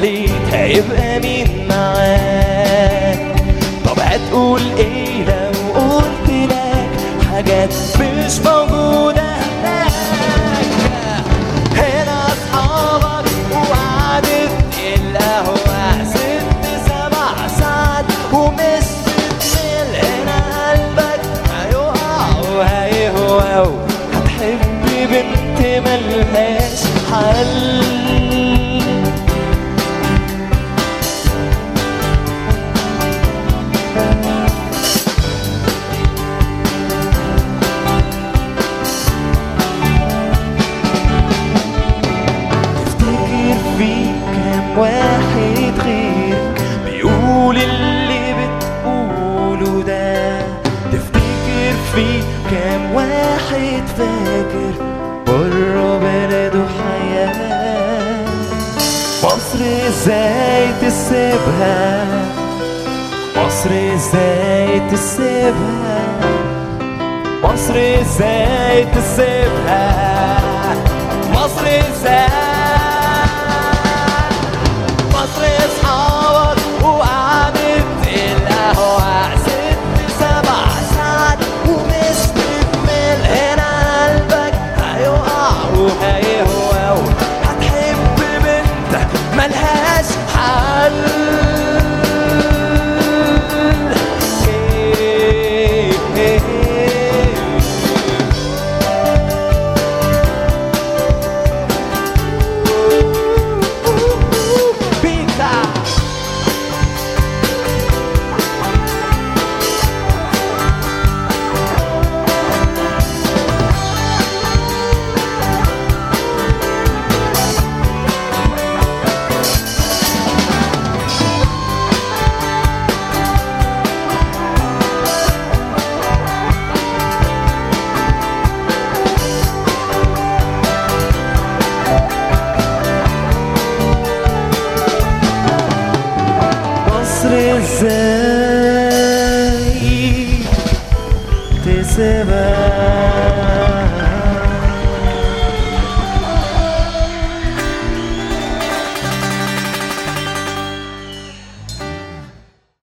عليك هيبقى مين معاك طب هتقول ايه لو قلت لك حاجات مش موجودة هناك هنا اصحابك وقعدة القهوة ست سبع ساعات ومش بتمل هنا قلبك هيقع وهيهوى هتحب بنت ملهاش حل تفتكر في كام واحد غيرك بيقول اللي بتقوله ده تفتكر في كام واحد فاكر بره بلده حياة مصر ازاي تسيبها مصر ازاي تسيبها مصر ازاي تسيبها مصر ازاي مصر اصحابك وقعدة القهوة ست سبع ساعات ومش بتمل هنا قلبك هيقع وهيهوى هتحب بنت ملهاش حل إيه إيه إيه. Pizza. مصر ازاي